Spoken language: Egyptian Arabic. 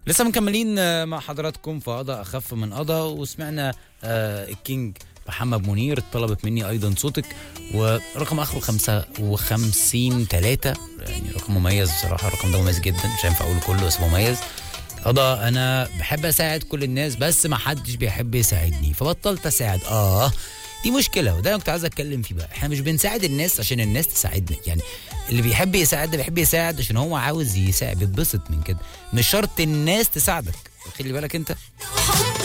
لسه مكملين آه، مع حضراتكم في قضاء اخف من قضاء وسمعنا آه، الكينج محمد منير طلبت مني ايضا صوتك ورقم اخره 55 3 يعني رقم مميز بصراحه الرقم ده مميز جدا مش هينفع اقوله كله بس مميز قضاء انا بحب اساعد كل الناس بس ما حدش بيحب يساعدني فبطلت اساعد اه دي مشكله وده انا كنت عايز اتكلم فيه بقى احنا مش بنساعد الناس عشان الناس تساعدنا يعني اللي بيحب يساعد ده بيحب يساعد عشان هو عاوز يساعد بيتبسط من كده مش شرط الناس تساعدك خلي بالك انت حب